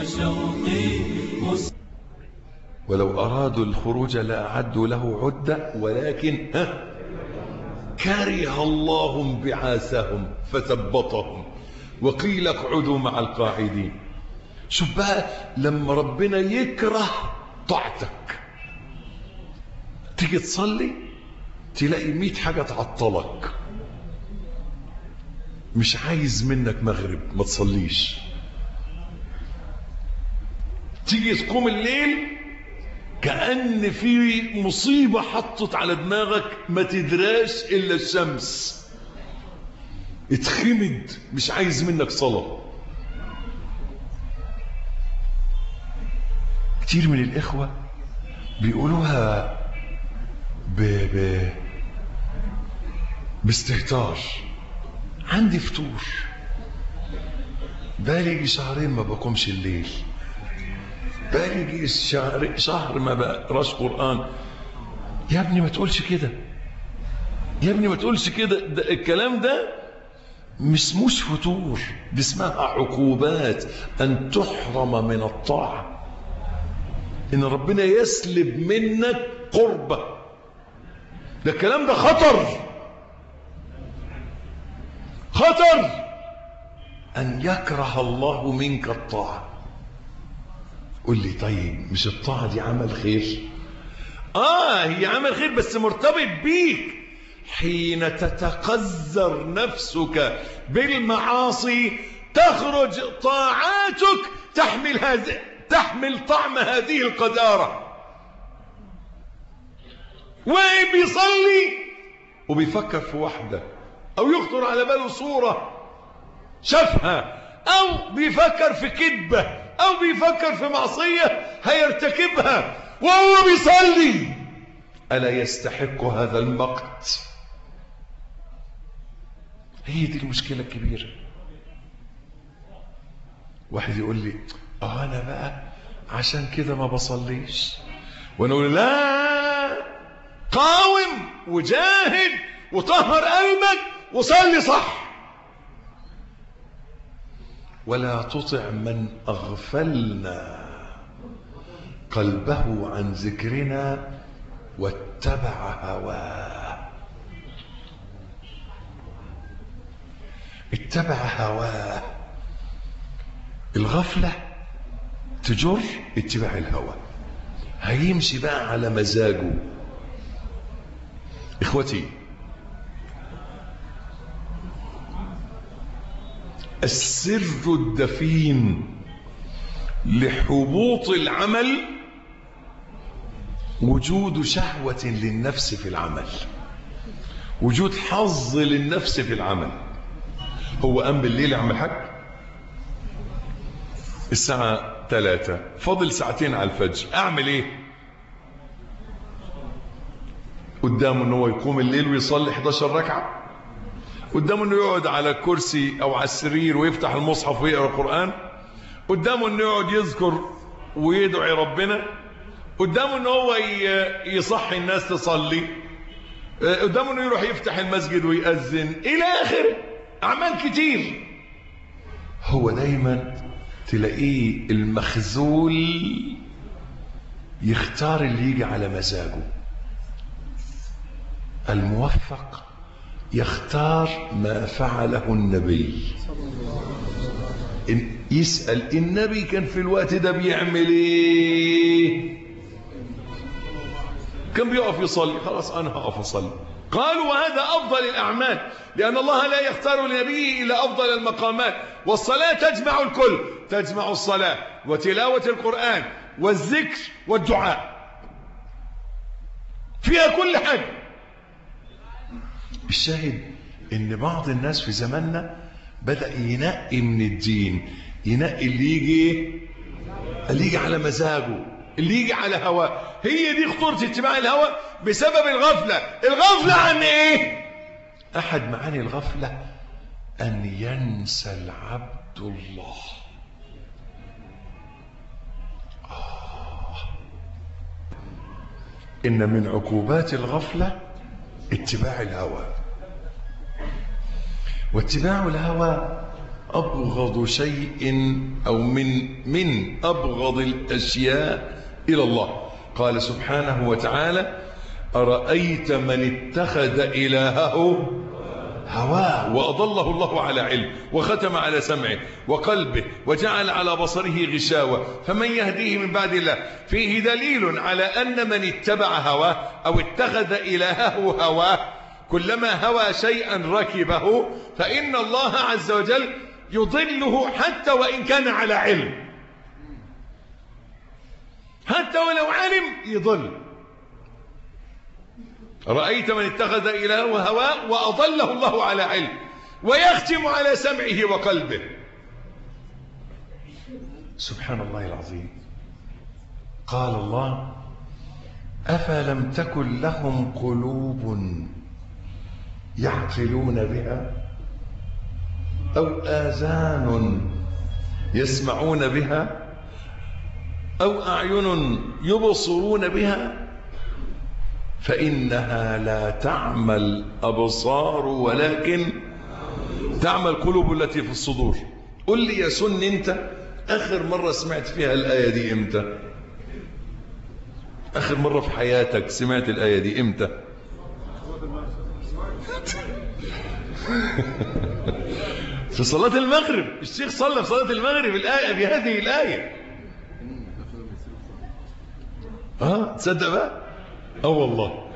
وشوقي مس ولو أرادوا الخروج لأعدوا له عدة ولكن ها كره الله انبعاثهم فثبطهم وقيل اقعدوا مع القاعدين شوف بقى لما ربنا يكره طاعتك تيجي تصلي تلاقي مئة حاجة تعطلك مش عايز منك مغرب ما تصليش تيجي تقوم الليل كأن في مصيبة حطت على دماغك ما تدراش إلا الشمس اتخمد مش عايز منك صلاة كتير من الإخوة بيقولوها ب... ب... باستهتار عندي فطور بالي شهرين ما بقومش الليل بالي شهر, شهر ما بقراش قرآن يا ابني ما تقولش كده يا ابني ما تقولش كده ده الكلام ده مش اسموش فتور دي اسمها عقوبات ان تحرم من الطاعه ان ربنا يسلب منك قربه ده الكلام ده خطر خطر ان يكره الله منك الطاعه قول لي طيب مش الطاعه دي عمل خير اه هي عمل خير بس مرتبط بيك حين تتقذر نفسك بالمعاصي تخرج طاعاتك تحمل هذه تحمل طعم هذه القذارة وبيصلي وبيفكر في واحدة أو يخطر على باله صورة شافها أو بيفكر في كذبة أو بيفكر في معصية هيرتكبها وهو بيصلي ألا يستحق هذا المقت هي دي المشكلة الكبيرة واحد يقول لي اه انا بقى عشان كده ما بصليش وانا اقول لا قاوم وجاهد وطهر قلبك وصلي صح ولا تطع من اغفلنا قلبه عن ذكرنا واتبع هواه اتبع هواه الغفلة تجر اتباع الهوى هيمشي بقى على مزاجه اخوتي السر الدفين لحبوط العمل وجود شهوة للنفس في العمل وجود حظ للنفس في العمل هو قام بالليل يا عم الحاج الساعة ثلاثة فاضل ساعتين على الفجر أعمل إيه قدامه أنه هو يقوم الليل ويصلي 11 ركعة قدامه أنه يقعد على الكرسي أو على السرير ويفتح المصحف ويقرأ القرآن قدامه أنه يقعد يذكر ويدعي ربنا قدامه أنه هو يصحي الناس تصلي قدامه أنه يروح يفتح المسجد ويأذن إلى آخره أعمال كتير هو دايما تلاقيه المخزول يختار اللي يجي على مزاجه الموفق يختار ما فعله النبي إن يسأل النبي كان في الوقت ده بيعمل ايه كان بيقف يصلي خلاص انا هقف اصلي قالوا وهذا افضل الاعمال لان الله لا يختار لنبيه الا افضل المقامات والصلاه تجمع الكل تجمع الصلاه وتلاوه القران والذكر والدعاء فيها كل حاجه الشاهد ان بعض الناس في زماننا بدا ينقي من الدين ينقي اللي يجي اللي يجي على مزاجه اللي يجي على هواه هي دي خطورة اتباع الهوى بسبب الغفلة الغفلة عن ايه احد معاني الغفلة ان ينسى العبد الله آه. ان من عقوبات الغفلة اتباع الهوى واتباع الهوى أبغض شيء أو من من أبغض الأشياء إلى الله قال سبحانه وتعالى أرأيت من اتخذ إلهه هواه وأضله الله على علم وختم على سمعه وقلبه وجعل على بصره غشاوة فمن يهديه من بعد الله فيه دليل على أن من اتبع هواه أو اتخذ إلهه هواه كلما هوى شيئا ركبه فإن الله عز وجل يضله حتى وإن كان على علم حتى ولو علم يضل رأيت من اتخذ إلهه هواه وأضله الله على علم ويختم على سمعه وقلبه سبحان الله العظيم قال الله أفلم تكن لهم قلوب يعقلون بها أو آذان يسمعون بها أو أعين يبصرون بها فإنها لا تعمى الأبصار ولكن تعمى القلوب التي في الصدور قل لي يا سن أنت آخر مرة سمعت فيها الآية دي إمتى آخر مرة في حياتك سمعت الآية دي إمتى في صلاة المغرب الشيخ صلى في صلاة المغرب الآية بهذه الآية اه تصدق بقى اه والله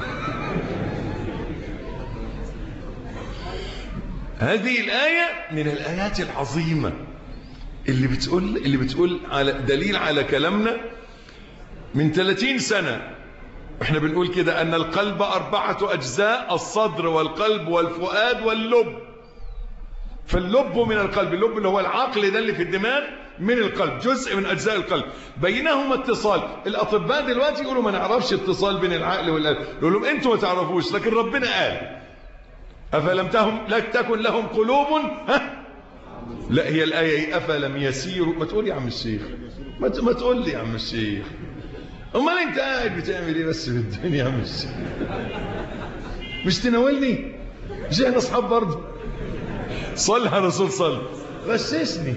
هذه الآية من الآيات العظيمة اللي بتقول اللي بتقول على دليل على كلامنا من 30 سنة احنا بنقول كده أن القلب أربعة أجزاء الصدر والقلب والفؤاد واللب فاللب من القلب اللب اللي هو العقل ده اللي في الدماغ من القلب جزء من أجزاء القلب بينهما اتصال الأطباء دلوقتي يقولوا ما نعرفش اتصال بين العقل والقلب يقول لهم انتوا ما تعرفوش لكن ربنا قال أفلم تهم لك تكن لهم قلوب ها لا هي الآية أفلم يسيروا ما تقول يا عم الشيخ ما ما تقول لي يا عم الشيخ امال انت قاعد بتعمل ايه بس في الدنيا يا عم الشيخ مش تناولني مش احنا اصحاب برضه صل على الرسول صل غششني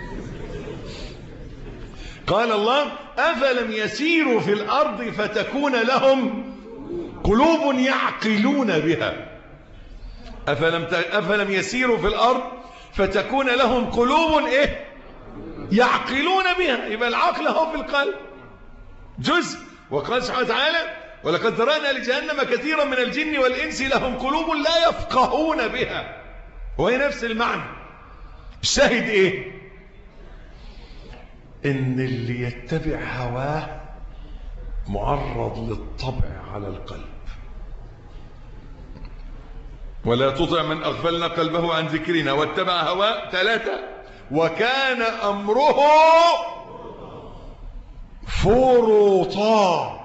قال الله أفلم يسيروا في الأرض فتكون لهم قلوب يعقلون بها أفلم, ت... أفلم يسيروا في الأرض فتكون لهم قلوب إيه يعقلون بها يبقى العقل هو في القلب جزء وقال سبحانه وتعالى ولقد ذرانا لجهنم كثيرا من الجن والإنس لهم قلوب لا يفقهون بها وهي نفس المعنى الشاهد ايه ان اللي يتبع هواه معرض للطبع على القلب ولا تطع من اغفلنا قلبه عن ذكرنا واتبع هواه ثلاثة وكان امره فرطا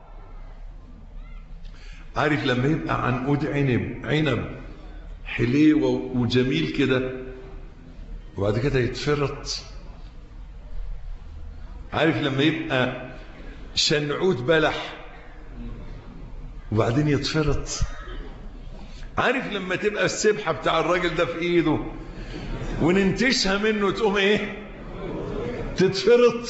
عارف لما يبقى عنقود عنب عنب حليوة وجميل كده وبعد كده يتفرط عارف لما يبقى شنعود بلح وبعدين يتفرط عارف لما تبقى السبحة بتاع الراجل ده في ايده وننتشها منه تقوم ايه تتفرط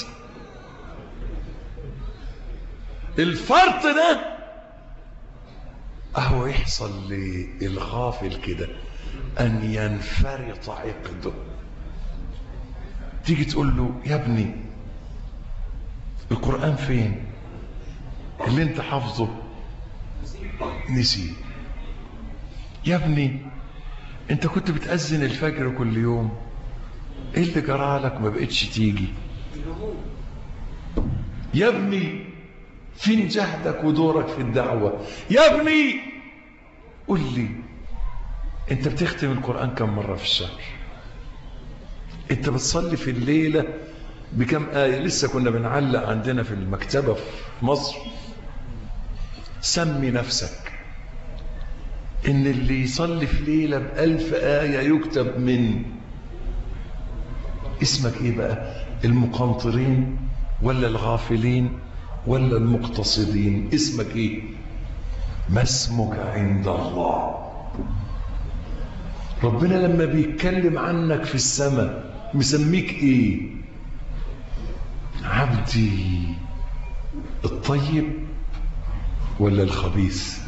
الفرط ده اهو يحصل للغافل كده ان ينفرط عقده تيجي تقول له يا ابني القرآن فين اللي انت حافظه نسي يا ابني انت كنت بتأذن الفجر كل يوم ايه اللي جرالك ما بقتش تيجي يا ابني فين جهدك ودورك في الدعوة يا ابني قل لي انت بتختم القرآن كم مرة في الشهر انت بتصلي في الليلة بكم آية لسه كنا بنعلق عندنا في المكتبة في مصر سمي نفسك ان اللي يصلي في ليلة بألف آية يكتب من اسمك ايه بقى المقنطرين ولا الغافلين ولا المقتصدين اسمك ايه ما اسمك عند الله ربنا لما بيتكلم عنك في السماء مسميك ايه عبدي الطيب ولا الخبيث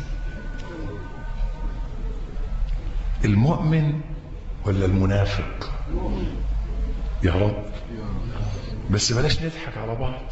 المؤمن ولا المنافق يا رب بس بلاش نضحك على بعض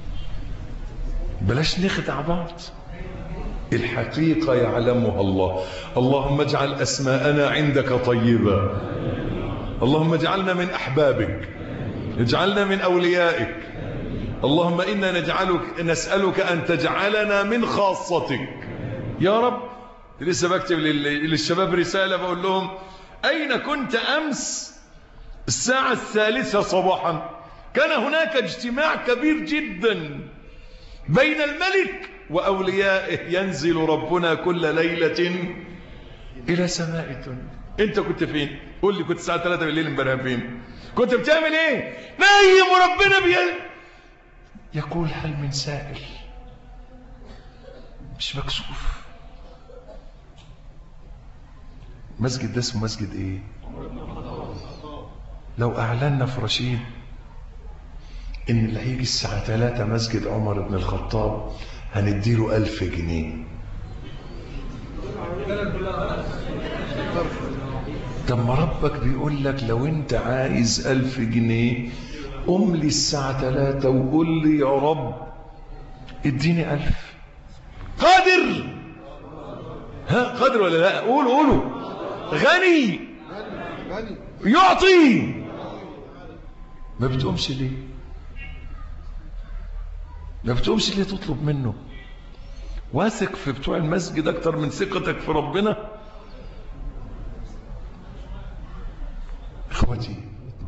بلاش نخدع بعض الحقيقة يعلمها الله اللهم اجعل أسماءنا عندك طيبة اللهم اجعلنا من أحبابك اجعلنا من أوليائك اللهم إنا نجعلك نسألك أن تجعلنا من خاصتك يا رب لسه بكتب للشباب رسالة بقول لهم أين كنت أمس الساعة الثالثة صباحا كان هناك اجتماع كبير جدا بين الملك وأوليائه ينزل ربنا كل ليلة إلى سماء الدنيا أنت كنت فين؟ قول لي كنت الساعة 3 بالليل امبارح فين؟ كنت بتعمل إيه؟ نايم وربنا بي يقول هل من سائل؟ مش مكسوف مسجد ده اسمه مسجد ايه لو اعلنا في رشيد ان اللي هيجي الساعة 3 مسجد عمر بن الخطاب هنديله ألف جنيه طب ما ربك بيقول لك لو انت عايز ألف جنيه قم لي الساعة 3 وقول لي يا رب اديني ألف قادر ها قادر ولا لا قولوا قولوا غني يعطي ما بتقومش ليه ما بتقومش ليه تطلب منه واثق في بتوع المسجد اكتر من ثقتك في ربنا اخوتي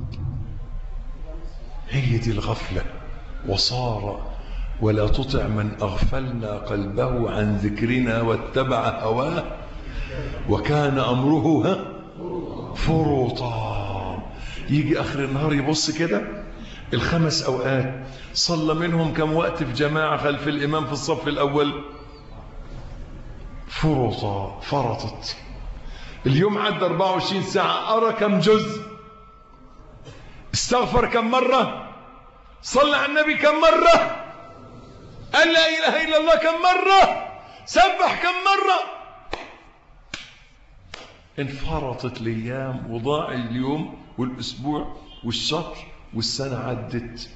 هي دي الغفلة وصار ولا تطع من أغفلنا قلبه عن ذكرنا واتبع هواه وكان أمره ها فرطا يجي آخر النهار يبص كده الخمس أوقات صلى منهم كم وقت في جماعة خلف الإمام في الصف الأول فرطا فرطت اليوم عدى 24 ساعة أرى كم جزء استغفر كم مرة صلى على النبي كم مرة قال لا إله إلا الله كم مرة سبح كم مرة انفرطت الأيام وضاع اليوم والأسبوع والشهر والسنة عدت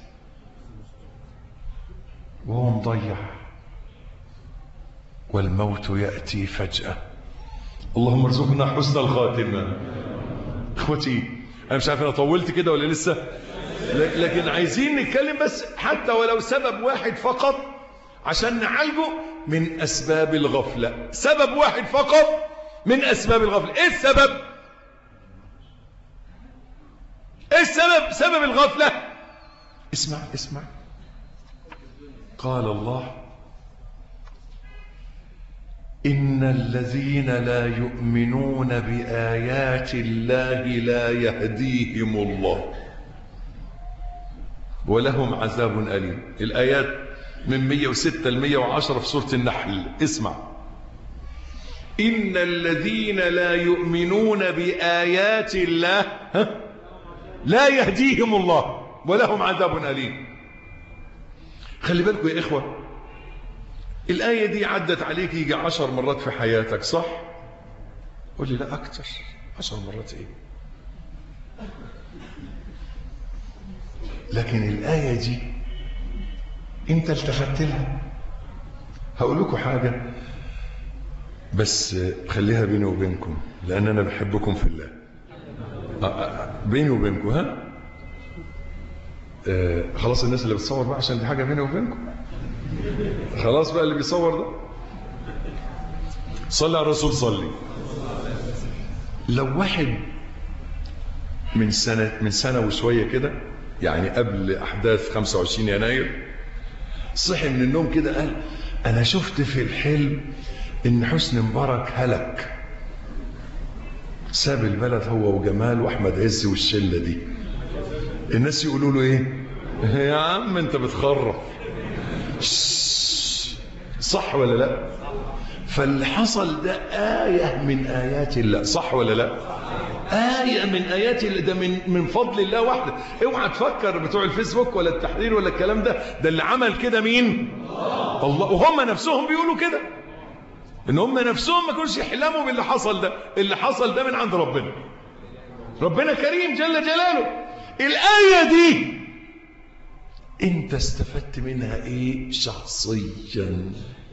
وهو مضيع والموت يأتي فجأة اللهم ارزقنا حسن الخاتمة اخوتي انا مش عارف انا طولت كده ولا لسه لكن عايزين نتكلم بس حتى ولو سبب واحد فقط عشان نعالجه من اسباب الغفلة سبب واحد فقط من اسباب الغفلة ايه السبب ايه السبب سبب الغفلة اسمع اسمع قال الله إن الذين لا يؤمنون بآيات الله لا يهديهم الله ولهم عذاب أليم الآيات من 106 ل 110 في سورة النحل اسمع إن الذين لا يؤمنون بآيات الله لا يهديهم الله ولهم عذاب أليم خلي بالكم يا إخوة الآية دي عدت عليك يجي عشر مرات في حياتك صح؟ قول لي لا أكتر عشر مرات إيه؟ لكن الآية دي أنت التفت لها هقول لكم حاجة بس خليها بيني وبينكم لأن أنا بحبكم في الله بيني وبينكم ها؟ آه خلاص الناس اللي بتصور بقى عشان دي حاجة بيني وبينكم خلاص بقى اللي بيصور ده صلي على الرسول صلي لو واحد من سنة من سنة وشوية كده يعني قبل أحداث 25 يناير صحي من النوم كده قال أنا شفت في الحلم إن حسني مبارك هلك ساب البلد هو وجمال وأحمد عز والشلة دي الناس يقولوا له إيه يا عم أنت بتخرف صح ولا لا فاللي حصل ده آية من آيات الله صح ولا لا آية من آيات الله ده من من فضل الله وحده اوعى تفكر بتوع الفيسبوك ولا التحرير ولا الكلام ده ده اللي عمل كده مين الله وهم نفسهم بيقولوا كده ان هم نفسهم ما كانوش يحلموا باللي حصل ده اللي حصل ده من عند ربنا ربنا كريم جل جلاله الآية دي انت استفدت منها ايه شخصيا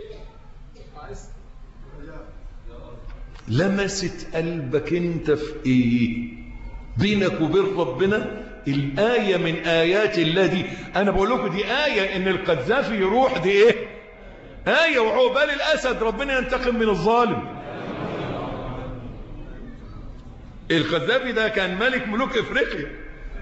لمست قلبك انت في ايه بينك وبين ربنا الآية من آيات الله دي أنا بقول لكم دي آية إن القذافي يروح دي إيه آية وعقبال الأسد ربنا ينتقم من الظالم القذافي ده كان ملك ملوك إفريقيا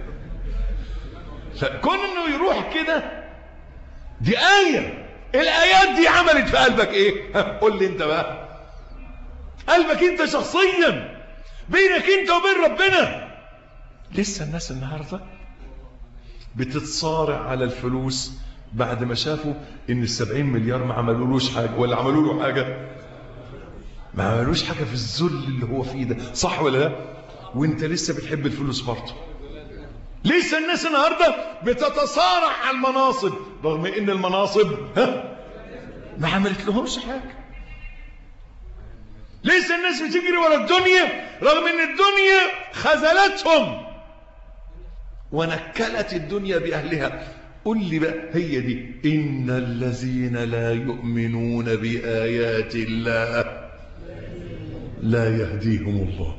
فكون إنه يروح كده دي آية الآيات دي عملت في قلبك إيه قول لي أنت بقى قلبك أنت شخصيا بينك أنت وبين ربنا لسه الناس النهاردة بتتصارع على الفلوس بعد ما شافوا ان السبعين مليار ما عملولوش حاجة ولا عملوا له حاجة ما عملوش حاجة في الذل اللي هو فيه ده صح ولا لا وانت لسه بتحب الفلوس برضه لسه الناس النهاردة بتتصارع على المناصب رغم ان المناصب ها ما عملت لهمش حاجة لسه الناس بتجري ورا الدنيا رغم ان الدنيا خذلتهم ونكلت الدنيا بأهلها قل لي بقى هي دي إن الذين لا يؤمنون بآيات الله لا يهديهم الله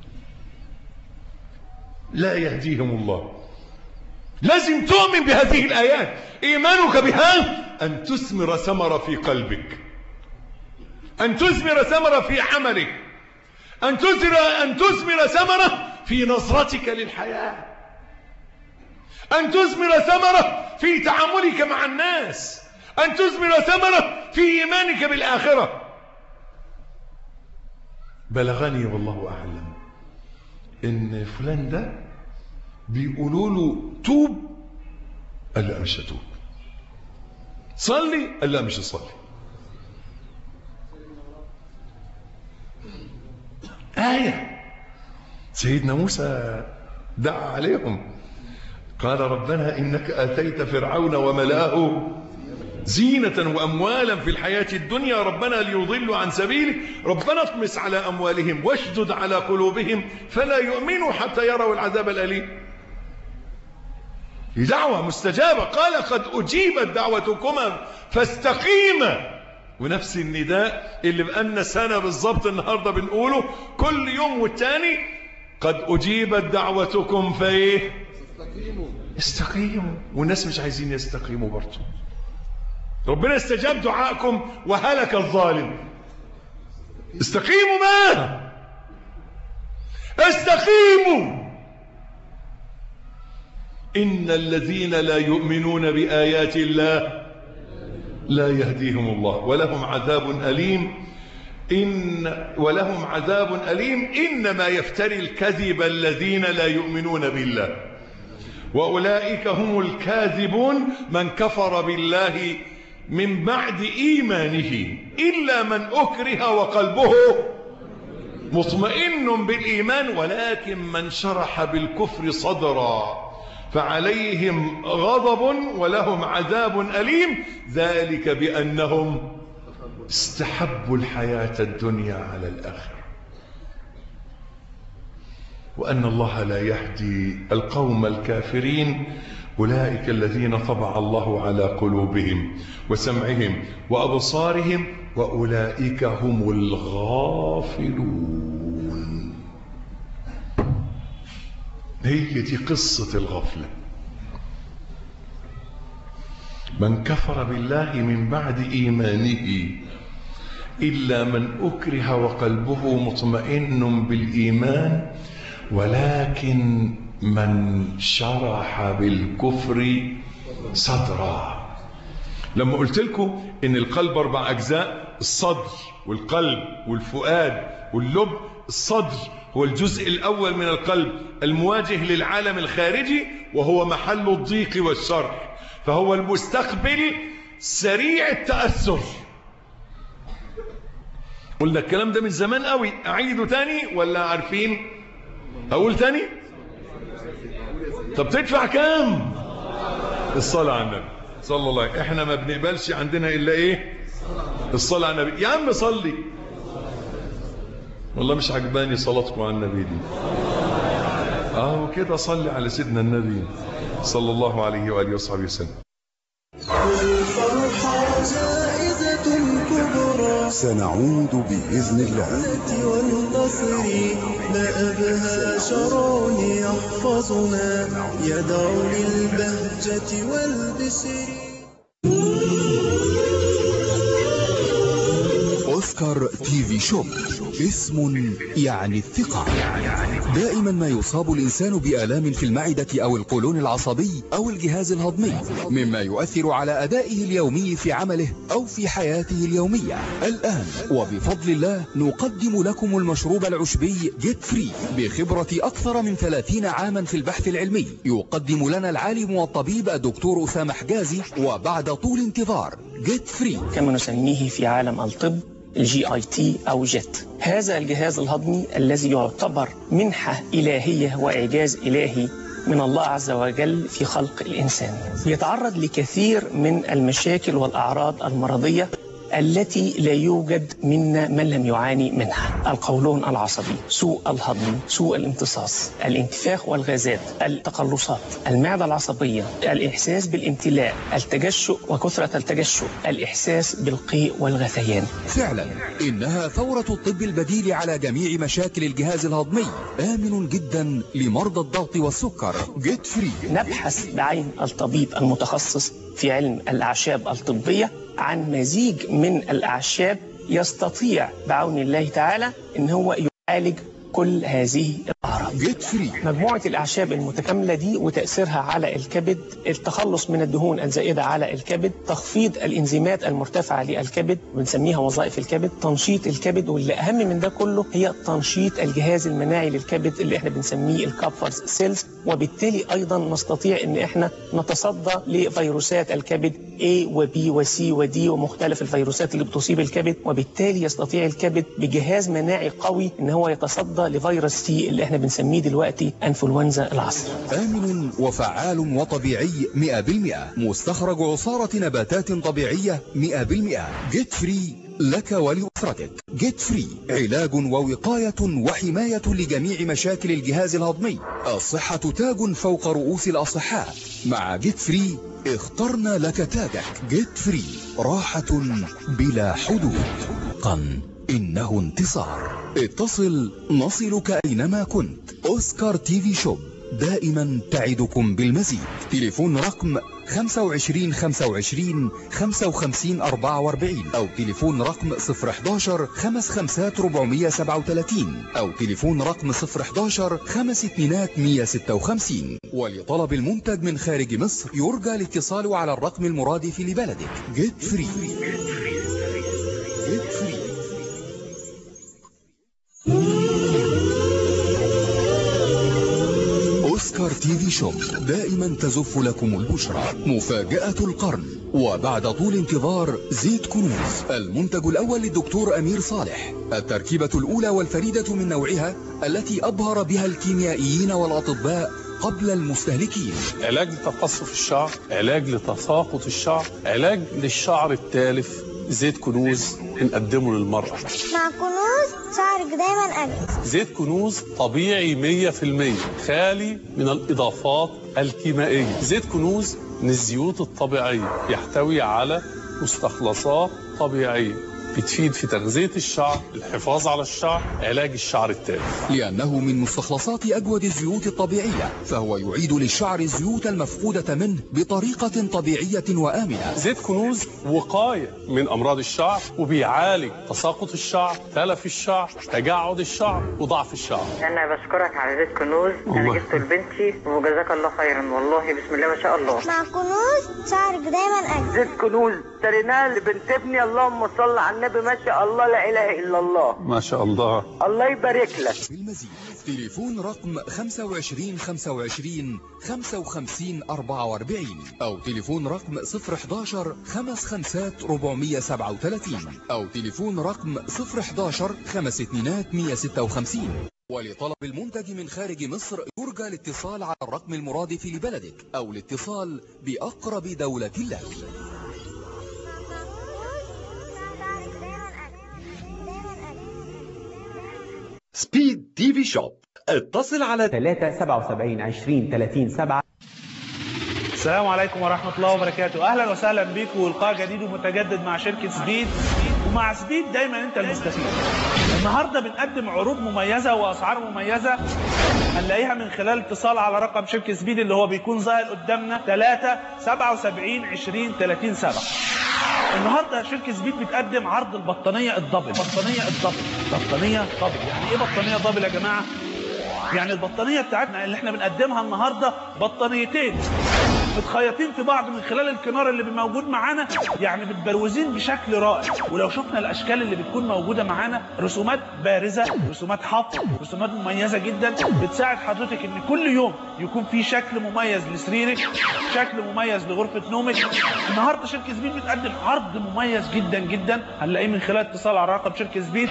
لا يهديهم الله لازم تؤمن بهذه الآيات إيمانك بها أن تثمر ثمرة في قلبك أن تثمر ثمرة في عملك أن تثمر, أن تثمر ثمرة في نظرتك للحياة أن تثمر ثمرة في تعاملك مع الناس أن تثمر ثمرة في إيمانك بالآخرة بلغني والله أعلم إن فلان ده بيقولوا له توب قال لا مش هتوب صلي قال لا مش هصلي آية سيدنا موسى دعا عليهم قال ربنا إنك آتيت فرعون وملاه زينة وأموالا في الحياة الدنيا ربنا ليضلوا عن سبيلك ربنا اطمس على أموالهم واشدد على قلوبهم فلا يؤمنوا حتى يروا العذاب الأليم دعوة مستجابة قال قد أجيبت دعوتكما فاستقيما ونفس النداء اللي بقالنا سنة بالظبط النهاردة بنقوله كل يوم والتاني قد أجيبت دعوتكم فايه استقيموا والناس مش عايزين يستقيموا برضه ربنا استجاب دعائكم وهلك الظالم استقيموا ما استقيموا إن الذين لا يؤمنون بآيات الله لا يهديهم الله ولهم عذاب أليم إن ولهم عذاب أليم إنما يفتري الكذب الذين لا يؤمنون بالله وأولئك هم الكاذبون من كفر بالله من بعد إيمانه إلا من أكره وقلبه مطمئن بالإيمان ولكن من شرح بالكفر صدرا فعليهم غضب ولهم عذاب أليم ذلك بأنهم استحبوا الحياة الدنيا على الآخرة وأن الله لا يهدي القوم الكافرين أولئك الذين طبع الله على قلوبهم وسمعهم وأبصارهم وأولئك هم الغافلون هي دي قصة الغفلة من كفر بالله من بعد إيمانه إلا من أكره وقلبه مطمئن بالإيمان ولكن من شرح بالكفر صدرا لما قلت لكم ان القلب اربع اجزاء الصدر والقلب والفؤاد واللب الصدر هو الجزء الاول من القلب المواجه للعالم الخارجي وهو محل الضيق والشر فهو المستقبل سريع التأثر قلنا الكلام ده من زمان قوي اعيده تاني ولا عارفين اقول تاني طب تدفع كام الصلاة على النبي صلى الله عليه وسلم احنا ما بنقبلش عندنا الا ايه الصلاة على النبي يا عم صلي والله مش عجباني صلاتكم على النبي دي اه كده صلي على سيدنا النبي صلى الله عليه واله وصحبه وسلم الفرحة جائزة كبرى سنعود بإذن الله التي والنصر ما أبهى شرون يحفظنا يدعو للبهجة والبشر أوسكار تي في شوب اسم يعني الثقة دائما ما يصاب الإنسان بآلام في المعدة أو القولون العصبي أو الجهاز الهضمي مما يؤثر على أدائه اليومي في عمله أو في حياته اليومية الآن وبفضل الله نقدم لكم المشروب العشبي جيت فري بخبرة أكثر من 30 عاما في البحث العلمي يقدم لنا العالم والطبيب الدكتور أسامة حجازي وبعد طول انتظار جيت فري كما نسميه في عالم الطب الجي اي تي او جيت هذا الجهاز الهضمي الذي يعتبر منحة إلهية وإعجاز إلهي من الله عز وجل في خلق الإنسان يتعرض لكثير من المشاكل والأعراض المرضية التي لا يوجد منا من لم يعاني منها القولون العصبي سوء الهضم سوء الامتصاص الانتفاخ والغازات التقلصات المعدة العصبية الإحساس بالامتلاء التجشؤ وكثرة التجشؤ الإحساس بالقيء والغثيان فعلا إنها ثورة الطب البديل على جميع مشاكل الجهاز الهضمي آمن جدا لمرضى الضغط والسكر جيت فري نبحث بعين الطبيب المتخصص في علم الأعشاب الطبية عن مزيج من الأعشاب يستطيع بعون الله تعالى أن هو يعالج كل هذه الأعراض جيت فري مجموعة الأعشاب المتكاملة دي وتأثيرها على الكبد التخلص من الدهون الزائدة على الكبد تخفيض الإنزيمات المرتفعة للكبد بنسميها وظائف الكبد تنشيط الكبد واللي أهم من ده كله هي تنشيط الجهاز المناعي للكبد اللي احنا بنسميه الكابفرز سيلز وبالتالي أيضا نستطيع أن احنا نتصدى لفيروسات الكبد A و B و C و D ومختلف الفيروسات اللي بتصيب الكبد وبالتالي يستطيع الكبد بجهاز مناعي قوي ان هو يتصدى لفيروس سي اللي احنا بنسميه دلوقتي انفلونزا العصر آمن وفعال وطبيعي 100% مستخرج عصارة نباتات طبيعية 100% جيت فري لك ولأسرتك جيت فري علاج ووقاية وحماية لجميع مشاكل الجهاز الهضمي الصحة تاج فوق رؤوس الأصحاء مع جيت فري اخترنا لك تاجك جيت فري راحة بلا حدود قن إنه انتصار اتصل نصلك أينما كنت أوسكار تي في شوب دائما تعدكم بالمزيد تليفون رقم 25 25 55 44 أو تليفون رقم 011 55 437 أو تليفون رقم 011 5 2 156 ولطلب المنتج من خارج مصر يرجى الاتصال على الرقم المرادف لبلدك جيت فري جيت فري أوسكار تي في شوب دائما تزف لكم البشرى مفاجأة القرن وبعد طول انتظار زيت كنوز المنتج الأول للدكتور أمير صالح التركيبة الأولى والفريدة من نوعها التي أبهر بها الكيميائيين والأطباء قبل المستهلكين علاج لتقصف الشعر علاج لتساقط الشعر علاج للشعر التالف زيت كنوز بنقدمه للمرأة مع كنوز شعرك دايما أجمل زيت كنوز طبيعي 100% خالي من الإضافات الكيميائية زيت كنوز من الزيوت الطبيعية يحتوي على مستخلصات طبيعية بتفيد في تغذية الشعر الحفاظ على الشعر علاج الشعر التالف لأنه من مستخلصات أجود الزيوت الطبيعية فهو يعيد للشعر الزيوت المفقودة منه بطريقة طبيعية وآمنة زيت كنوز وقاية من أمراض الشعر وبيعالج تساقط الشعر تلف الشعر تجعد الشعر وضعف الشعر انا بشكرك على زيت كنوز انا الله. جبته لبنتي وجزاك الله خيرا والله بسم الله ما شاء الله مع كنوز شعرك دايما أجمل زيت كنوز اشتريناه لبنت ابني اللهم صل على النبي ما شاء الله لا اله الا الله ما شاء الله الله يبارك لك بالمزيد تليفون رقم 25 25 55 44 أو تليفون رقم 011 خمس خمسات 437 أو تليفون رقم 011 خمس اتنينات 156 ولطلب المنتج من خارج مصر يرجى الاتصال على الرقم المرادف لبلدك أو الاتصال بأقرب دولة لك سبيد تي في شوب اتصل على 3 77 20 30 7 السلام عليكم ورحمة الله وبركاته أهلا وسهلا بكم ولقاء جديد ومتجدد مع شركة سبيد ومع سبيد دايما أنت المستفيد النهاردة بنقدم عروض مميزة وأسعار مميزة هنلاقيها من خلال اتصال على رقم شركة سبيد اللي هو بيكون ظاهر قدامنا 3 77 20 30 7 النهارده شركه سبيد بتقدم عرض البطانيه الدبل بطانيه الدبل بطانيه دبل يعني ايه بطانيه دبل يا جماعه يعني البطانيه بتاعتنا اللي احنا بنقدمها النهارده بطانيتين متخيطين في بعض من خلال الكنار اللي موجود معانا يعني متبروزين بشكل رائع ولو شفنا الاشكال اللي بتكون موجوده معانا رسومات بارزه رسومات حط رسومات مميزه جدا بتساعد حضرتك ان كل يوم يكون في شكل مميز لسريرك شكل مميز لغرفه نومك النهارده شركه سبيد بتقدم عرض مميز جدا جدا هنلاقيه من خلال اتصال على رقم شركه سبيد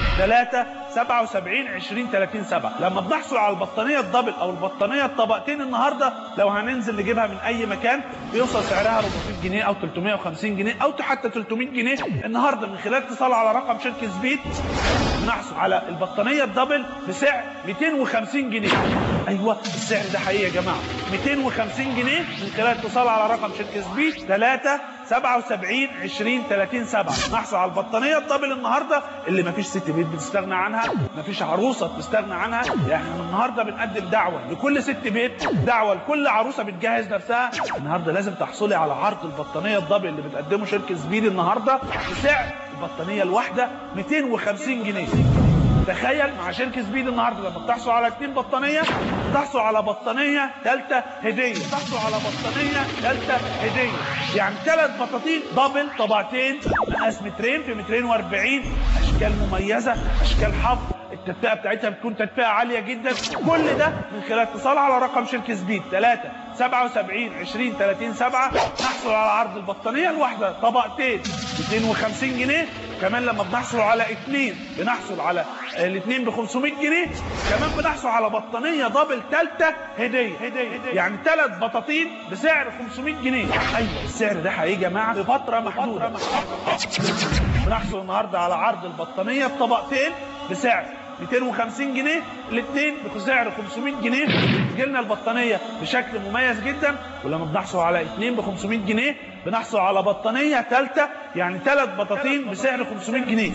3 77 20 30 7 لما بنحصل على البطانيه الدبل او البطانيه الطبقتين النهارده لو هننزل نجيبها من اي مكان بيوصل سعرها 400 جنيه او 350 جنيه او حتى 300 جنيه النهارده من خلال اتصال على رقم شركه سبيد بنحصل على البطانيه الدبل بسعر 250 جنيه ايوه السعر ده حقيقي يا جماعه 250 جنيه من خلال اتصال على رقم شركه سبيد 3 77 20 30 7 نحصل على البطانيه الدبل النهارده اللي مفيش ست بيت بتستغنى عنها مفيش عروسه بتستغنى عنها احنا النهارده بنقدم دعوه لكل ست بيت دعوه لكل عروسه بتجهز نفسها النهارده لازم تحصلي على عرض البطانيه الدبل اللي بتقدمه شركه سبيد النهارده بسعر البطانيه الواحده 250 جنيه تخيل مع شركه سبيد النهارده لما بتحصل على اتنين بطانيه بتحصل على بطانيه ثالثه هديه بتحصل على بطانيه ثالثه هديه يعني ثلاث بطاطين دبل طبقتين مقاس مترين في مترين واربعين اشكال مميزه اشكال حفظ التدفئه بتاعتها بتكون تدفئه عاليه جدا كل ده من خلال اتصال على رقم شركه سبيد 3 77 20 30 7 نحصل على عرض البطانيه الواحده طبقتين 250 جنيه كمان لما بنحصل على اثنين بنحصل على الاثنين ب 500 جنيه كمان بنحصل على بطانيه دبل ثالثه هديه هديه يعني ثلاث بطاطين بسعر 500 جنيه ايوه السعر ده حقيقي يا جماعه بفتره محدوده بنحصل النهارده على عرض البطانيه بطبقتين بسعر 250 جنيه الاثنين بسعر 500 جنيه بتجي لنا البطانيه بشكل مميز جدا ولما بنحصل على اثنين ب 500 جنيه بنحصل على بطانيه ثالثه يعني ثلاث بطاطين بسعر 500 جنيه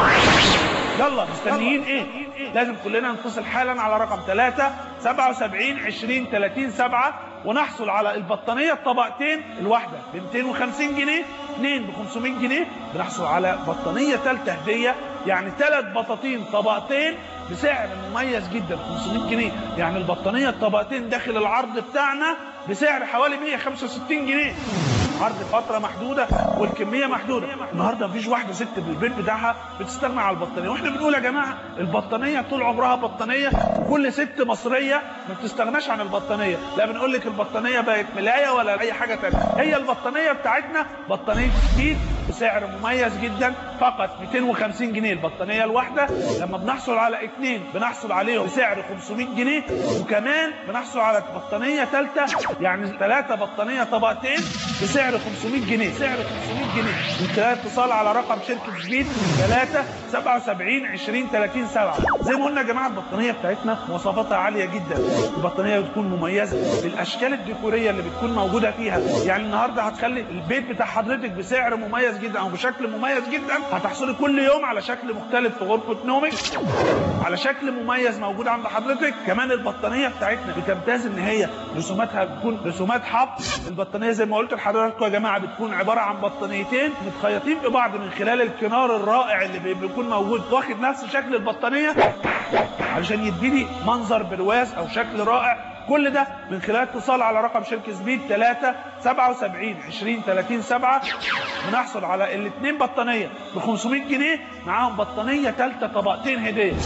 يلا مستنيين ايه لازم كلنا نتصل حالا على رقم 3 77 20 30 7 ونحصل على البطانيه الطبقتين الواحده ب 250 جنيه اثنين ب 500 جنيه بنحصل على بطانيه ثالثه هديه يعني ثلاث بطاطين طبقتين بسعر مميز جدا 500 جنيه يعني البطانيه الطبقتين داخل العرض بتاعنا بسعر حوالي 165 جنيه عرض فتره محدوده والكميه محدوده النهارده مفيش واحده ست في البيت بتاعها بتستغنى على البطانيه واحنا بنقول يا جماعه البطانيه طول عمرها بطانيه وكل ست مصريه ما بتستغناش عن البطانيه لا بنقول لك البطانيه بقت ملايه ولا اي حاجه ثانيه هي البطانيه بتاعتنا بطانيه سبيد بسعر مميز جدا فقط 250 جنيه البطانيه الواحده لما بنحصل على اثنين بنحصل عليهم بسعر 500 جنيه وكمان بنحصل على بطانيه ثالثه يعني ثلاثه بطانيه طبقتين بسعر 500 جنيه سعر 500 جنيه من خلال اتصال على رقم شركه سبيد 3 77 20 30 7 زي ما قلنا يا جماعه البطانيه بتاعتنا مواصفاتها عاليه جدا البطانيه بتكون مميزه بالاشكال الديكوريه اللي بتكون موجوده فيها يعني النهارده هتخلي البيت بتاع حضرتك بسعر مميز جدا او بشكل مميز جدا هتحصلي كل يوم على شكل مختلف في غرفه نومك على شكل مميز موجود عند حضرتك كمان البطانيه بتاعتنا بتمتاز ان هي رسوماتها بتكون رسومات حفظ البطانيه زي ما قلت لحضراتكم يا جماعه بتكون عباره عن بطانيتين متخيطين في بعض من خلال الكنار الرائع اللي بي- بيكون موجود واخد نفس شكل البطانيه علشان يديني منظر برواز او شكل رائع كل ده من خلال اتصال على رقم شركه سبيد 3 77 20 30 7 بنحصل على الاثنين بطانيه ب 500 جنيه معاهم بطانيه ثالثه طبقتين هديه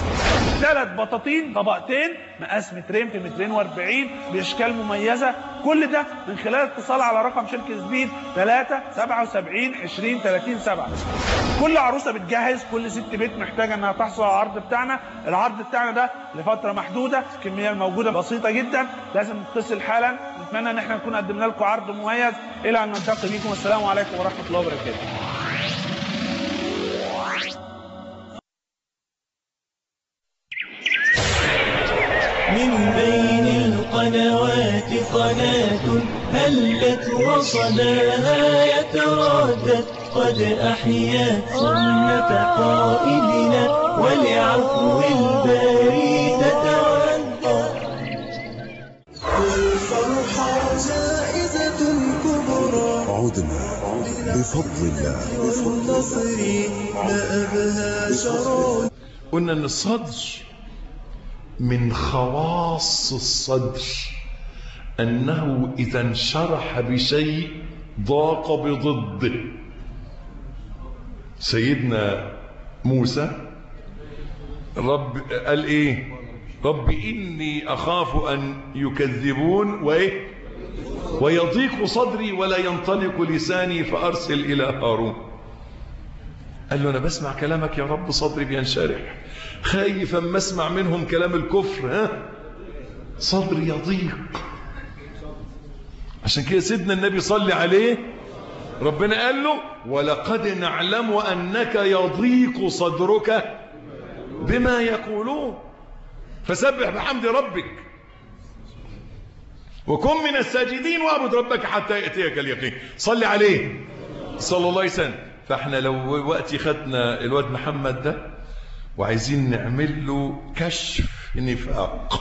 ثلاث بطاطين طبقتين مقاس مترين في مترين واربعين باشكال مميزه كل ده من خلال اتصال على رقم شركه سبيد 3 77 20 30 7 كل عروسه بتجهز كل ست بيت محتاجه انها تحصل على العرض بتاعنا العرض بتاعنا ده لفتره محدوده الكميه الموجوده بسيطه جدا لازم نتصل حالا نتمنى ان احنا نكون قدمنا لكم عرض مميز الى ان نلتقي بكم السلام عليكم ورحمه الله وبركاته من بين القنوات قناة هلت وصداها يتردد قد أحيت سنة قائدنا ولعفو الباري تتودد الفرحة جائزة كبرى عدنا بفضل الله والنصر ما أبهى شرون قلنا ان الصدر من خواص الصدر انه اذا انشرح بشيء ضاق بضده سيدنا موسى رب قال ايه رب اني اخاف ان يكذبون وايه ويضيق صدري ولا ينطلق لساني فارسل الى هارون قال له انا بسمع كلامك يا رب صدري بينشرح خايف اما اسمع منهم كلام الكفر ها صدري يضيق عشان كده سيدنا النبي صلي عليه ربنا قال له ولقد نعلم انك يضيق صدرك بما يقولون فسبح بحمد ربك وكن من الساجدين واعبد ربك حتى ياتيك اليقين صلي عليه صلى الله عليه وسلم فاحنا لو وقتي خدنا الواد محمد ده وعايزين نعمل له كشف نفاق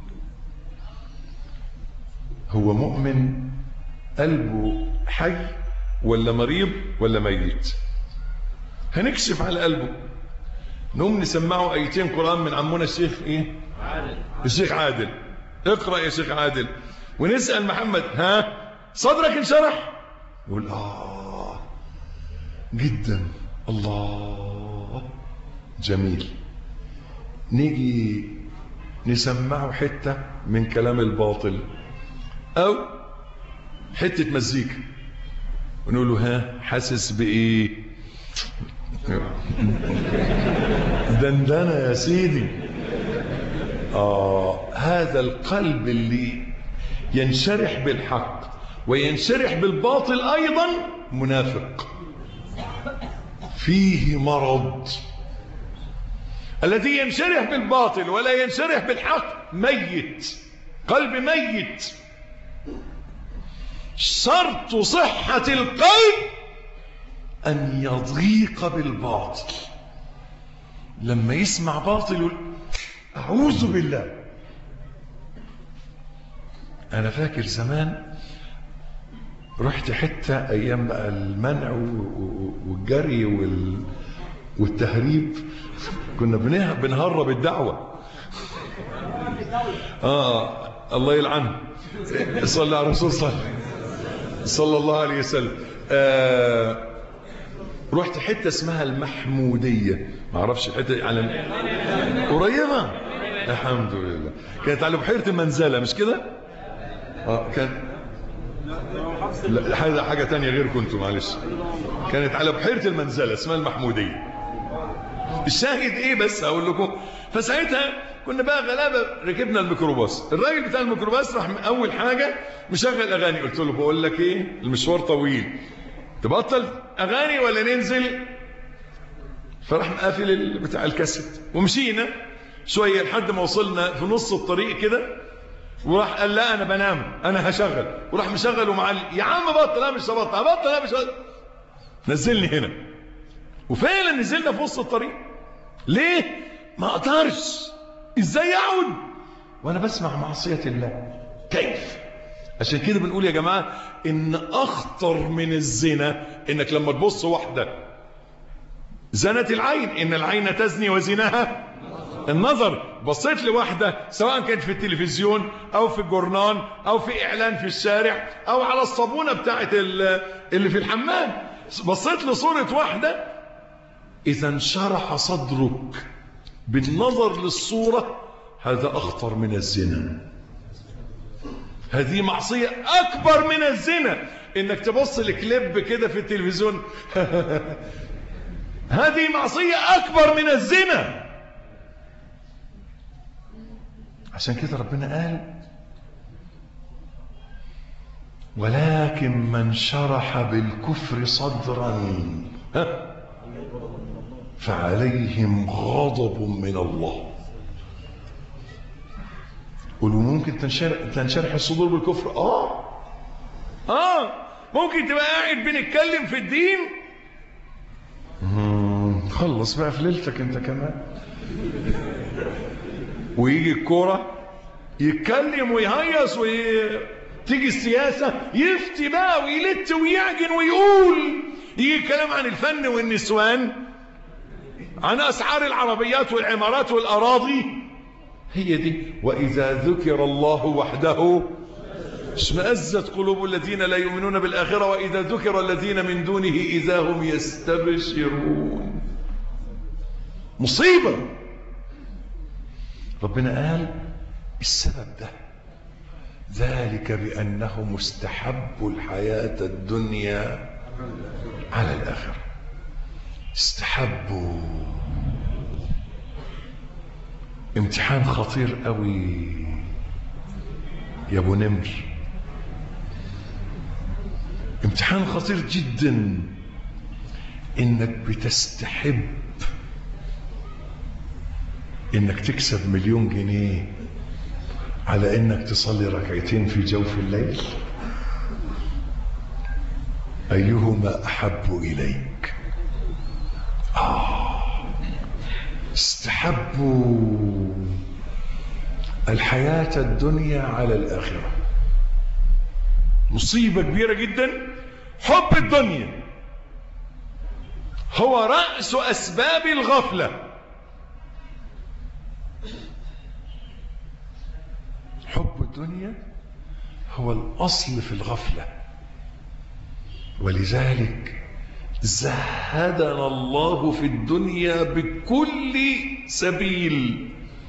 هو مؤمن قلبه حي ولا مريض ولا ميت هنكشف على قلبه نقوم نسمعه ايتين قران من عمنا الشيخ ايه عادل الشيخ عادل اقرا يا شيخ عادل ونسال محمد ها صدرك انشرح يقول اه جدا الله جميل نيجي نسمعه حتة من كلام الباطل أو حتة مزيكا ونقول له ها حاسس بإيه دندنة يا سيدي آه هذا القلب اللي ينشرح بالحق وينشرح بالباطل أيضا منافق فيه مرض الذي ينشرح بالباطل ولا ينشرح بالحق ميت قلب ميت شرط صحة القلب أن يضيق بالباطل لما يسمع باطل يقول أعوذ بالله أنا فاكر زمان رحت حتة أيام بقى المنع والجري وال... والتهريب كنا بنه... بنهرب الدعوة آه الله يلعنه صلى على الرسول صلى صلى الله عليه وسلم آه رحت حتة اسمها المحمودية ما اعرفش الحتة على قريبة الحمد لله كانت على بحيرة المنزلة مش كده اه كان لا حاجة حاجة تانية غير كنتوا معلش كانت على بحيرة المنزلة اسمها المحمودية الشاهد ايه بس اقول لكم فساعتها كنا بقى غلابة ركبنا الميكروباص الراجل بتاع الميكروباص راح اول حاجة مشغل اغاني قلت له بقول لك ايه المشوار طويل تبطل اغاني ولا ننزل فراح مقافل بتاع الكاسيت ومشينا شوية لحد ما وصلنا في نص الطريق كده وراح قال لا انا بنام انا هشغل وراح مشغل ومع يا عم بطل لا مش هبطل هبطل لا مش هبطل نزلني هنا وفعلا نزلنا في وسط الطريق ليه ما اقدرش ازاي اقعد وانا بسمع معصيه الله كيف عشان كده بنقول يا جماعه ان اخطر من الزنا انك لما تبص واحده زنت العين ان العين تزني وزناها النظر بصيت لواحدة سواء كانت في التلفزيون او في الجورنان او في اعلان في الشارع او على الصابونة بتاعت اللي في الحمام بصيت لصورة واحدة اذا انشرح صدرك بالنظر للصورة هذا أخطر من الزنا هذه معصية أكبر من الزنا إنك تبص لكليب كده في التلفزيون هذه معصية أكبر من الزنا عشان كده ربنا قال ولكن من شرح بالكفر صدرا ها فعليهم غضب من الله قولوا ممكن تنشرح, تنشرح الصدور بالكفر اه اه ممكن تبقى قاعد بنتكلم في الدين مم، خلص بقى في ليلتك انت كمان ويجي الكوره يتكلم ويهيص وتيجي السياسه يفتي بقى ويلت ويعجن ويقول يجي الكلام عن الفن والنسوان عن اسعار العربيات والعمارات والاراضي هي دي واذا ذكر الله وحده اشمأزت قلوب الذين لا يؤمنون بالآخرة وإذا ذكر الذين من دونه إذا هم يستبشرون مصيبة ربنا قال السبب ده ذلك بأنهم استحبوا الحياة الدنيا على الآخرة استحبوا امتحان خطير قوي يا ابو نمر امتحان خطير جدا انك بتستحب انك تكسب مليون جنيه على انك تصلي ركعتين في جوف الليل ايهما احب اليك آه استحبوا الحياة الدنيا على الآخرة مصيبة كبيرة جدا حب الدنيا هو رأس أسباب الغفلة حب الدنيا هو الأصل في الغفلة ولذلك زهدنا الله في الدنيا بكل سبيل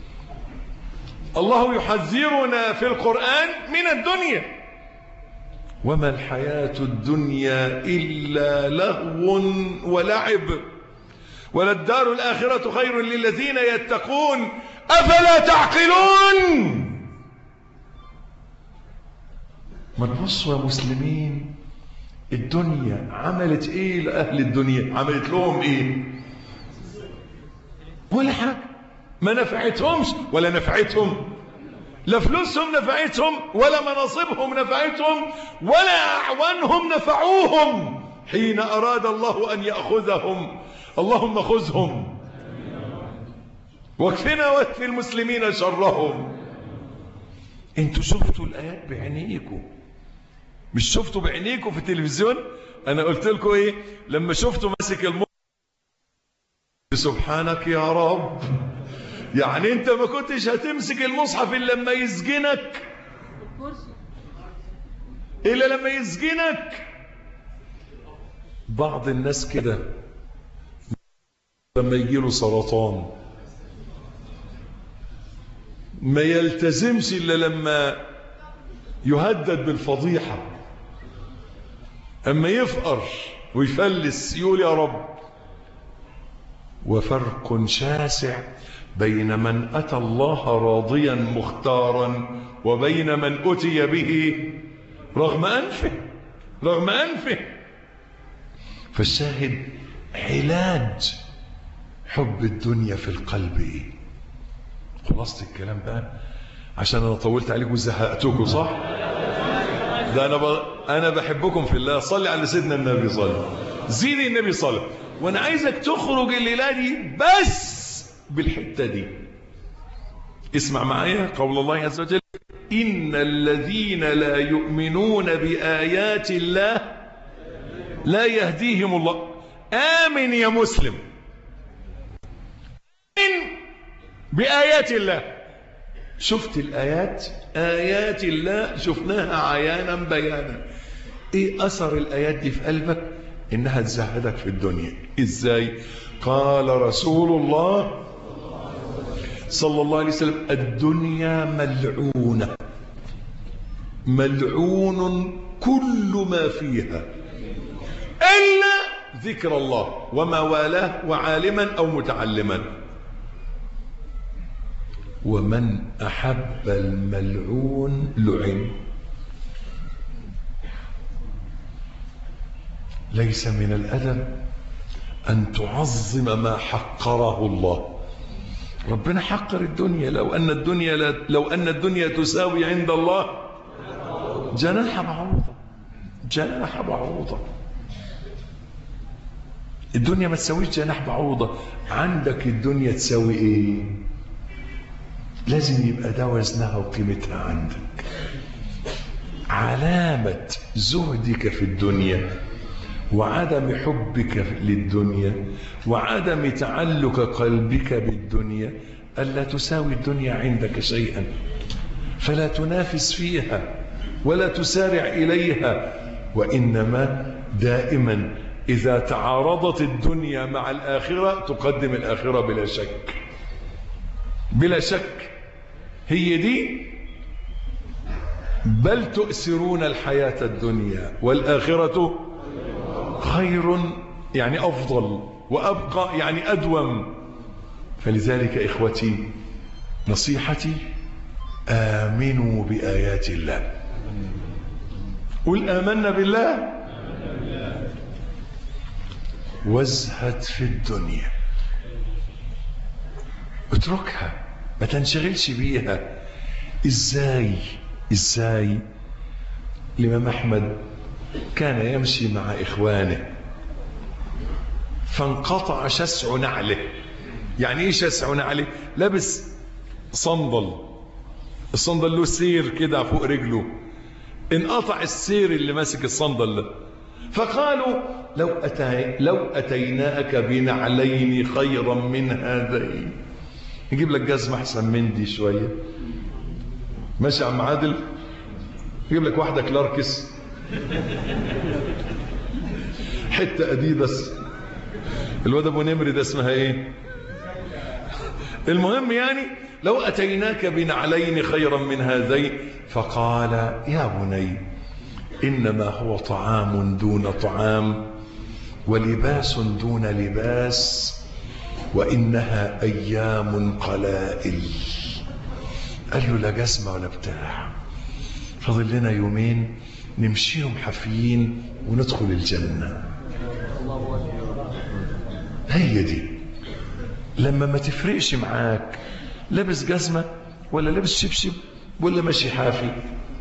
الله يحذرنا في القرآن من الدنيا وما الحياة الدنيا إلا لهو ولعب وللدار الآخرة خير للذين يتقون أفلا تعقلون ما تبصوا يا مسلمين الدنيا عملت ايه لأهل الدنيا عملت لهم ايه ولا حاجة ما نفعتهمش ولا نفعتهم لا فلوسهم نفعتهم ولا مناصبهم نفعتهم ولا أعوانهم نفعوهم حين أراد الله أن يأخذهم اللهم خذهم واكفنا واكفي المسلمين شرهم انتوا شفتوا الآيات بعينيكم مش شفتوا بعينيكم في التلفزيون انا قلت لكم ايه لما شفتوا ماسك المصحف سبحانك يا رب يعني انت ما كنتش هتمسك المصحف الا لما يسجنك الا لما يسجنك بعض الناس كده لما يجي له سرطان ما يلتزمش الا لما يهدد بالفضيحه اما يفقر ويفلس يقول يا رب وفرق شاسع بين من أتى الله راضيا مختارا وبين من أتي به رغم أنفه رغم أنفه فالشاهد علاج حب الدنيا في القلب إيه خلاصة الكلام بقى عشان أنا طولت عليكم وزهقتكم صح ده أنا, ب... أنا بحبكم في الله صلي على سيدنا النبي صلى زيد النبي صلى وأنا عايزك تخرج الليلة دي بس بالحتة دي اسمع معايا قول الله عز وجل إن الذين لا يؤمنون بآيات الله لا يهديهم الله آمن يا مسلم آمن بآيات الله شفت الآيات آيات الله شفناها عيانا بيانا إيه أثر الآيات دي في قلبك إنها تزهدك في الدنيا إزاي قال رسول الله صلى الله عليه وسلم الدنيا ملعونة ملعون كل ما فيها إلا ذكر الله وما والاه وعالما أو متعلما ومن أحب الملعون لعن ليس من الأدب أن تعظم ما حقره الله ربنا حقر الدنيا لو أن الدنيا لا لو أن الدنيا تساوي عند الله جناح بعوضة جناح بعوضة الدنيا ما تساويش جناح بعوضة عندك الدنيا تساوي ايه لازم يبقى ده وزنها وقيمتها عندك علامة زهدك في الدنيا وعدم حبك للدنيا وعدم تعلق قلبك بالدنيا ألا تساوي الدنيا عندك شيئا فلا تنافس فيها ولا تسارع إليها وإنما دائما إذا تعارضت الدنيا مع الآخرة تقدم الآخرة بلا شك بلا شك هي دي بل تؤثرون الحياة الدنيا والآخرة خير يعني أفضل وأبقى يعني أدوم فلذلك إخوتي نصيحتي آمنوا بآيات الله قل آمنا بالله وازهد في الدنيا اتركها ما تنشغلش بيها ازاي ازاي الامام احمد كان يمشي مع اخوانه فانقطع شسع نعله يعني ايه شسع نعله لابس صندل الصندل له سير كده فوق رجله انقطع السير اللي ماسك الصندل ده فقالوا لو, أتي لو أتيناك بنعلين خيرا من هذين نجيب لك جزمة أحسن من دي شوية ماشي عم عادل نجيب لك واحدة كلاركس حتة أديدس الواد أبو نمر ده اسمها إيه المهم يعني لو أتيناك بنعلين خيرا من هذين فقال يا بني إنما هو طعام دون طعام ولباس دون لباس وإنها أيام قلائل قال له لا جزمة ولا بتاع فضل لنا يومين نمشيهم حافيين وندخل الجنة هي دي لما ما تفرقش معاك لابس جزمة ولا لابس شبشب ولا ماشي حافي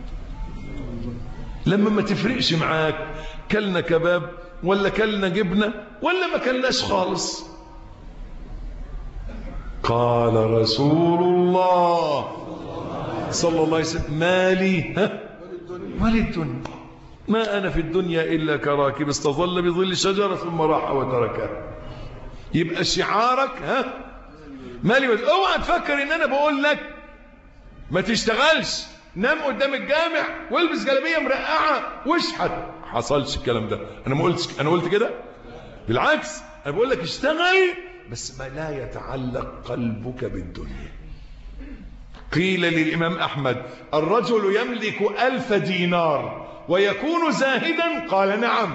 لما ما تفرقش معاك كلنا كباب ولا كلنا جبنة ولا ما كلناش خالص قال رسول الله صلى الله عليه وسلم مالي ها وللدنيا ما أنا في الدنيا إلا كراكب استظل بظل شجرة ثم راح وتركها يبقى شعارك ها مالي ولد اوعى تفكر ان انا بقول لك ما تشتغلش نام قدام الجامع والبس جلابيه مرقعه واشحت حصلش الكلام ده انا ما قلتش انا قلت كده بالعكس انا بقول لك اشتغل بس ما لا يتعلق قلبك بالدنيا قيل للامام احمد الرجل يملك الف دينار ويكون زاهدا قال نعم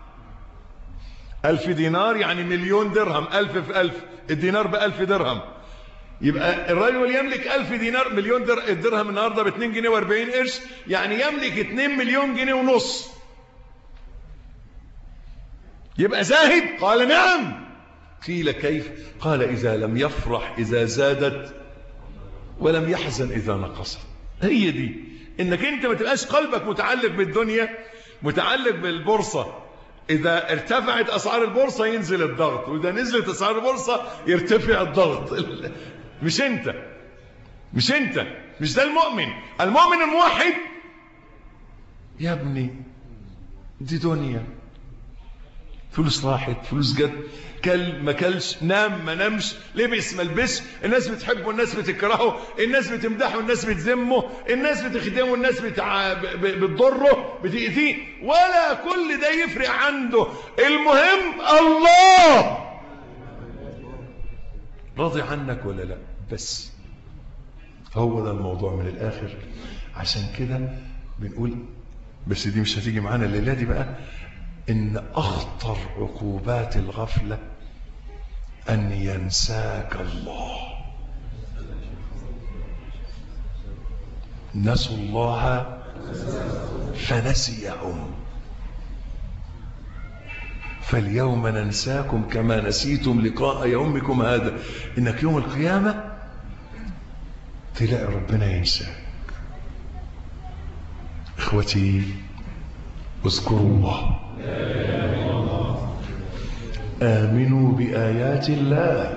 ألف دينار يعني مليون درهم ألف في ألف الدينار بألف درهم يبقى الرجل يملك ألف دينار مليون در... الدرهم النهاردة باتنين جنيه واربعين قرش يعني يملك اتنين مليون جنيه ونص يبقى زاهد قال نعم قيل كيف قال إذا لم يفرح إذا زادت ولم يحزن إذا نقصت هي دي إنك أنت ما تبقاش قلبك متعلق بالدنيا متعلق بالبورصة إذا ارتفعت أسعار البورصة ينزل الضغط وإذا نزلت أسعار البورصة يرتفع الضغط مش أنت مش أنت مش ده المؤمن المؤمن الموحد يا ابني دي دنيا فلوس راحت فلوس جت كل ما كلش نام ما نامش لبس ما لبسش الناس بتحبه الناس بتكرهه الناس بتمدحه الناس بتذمه الناس بتخدمه الناس بتع... ب... بتضره بتأذيه ولا كل ده يفرق عنده المهم الله راضي عنك ولا لا بس هو ده الموضوع من الآخر عشان كده بنقول بس دي مش هتيجي معانا الليلة دي بقى إن أخطر عقوبات الغفلة أن ينساك الله نسوا الله فنسيهم فاليوم ننساكم كما نسيتم لقاء يومكم هذا إنك يوم القيامة تلاقي ربنا ينساك إخوتي اذكروا الله آمنوا بآيات الله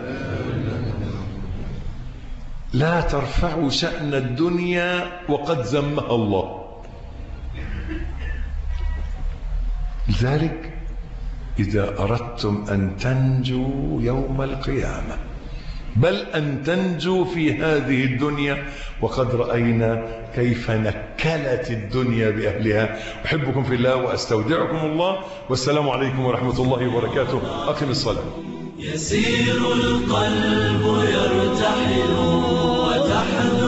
لا ترفعوا شأن الدنيا وقد ذمها الله لذلك إذا أردتم أن تنجوا يوم القيامة بل أن تنجوا في هذه الدنيا وقد رأينا كيف نكلت الدنيا بأهلها أحبكم في الله وأستودعكم الله والسلام عليكم ورحمة الله وبركاته أقم الصلاة يسير القلب يرتحل وتحذر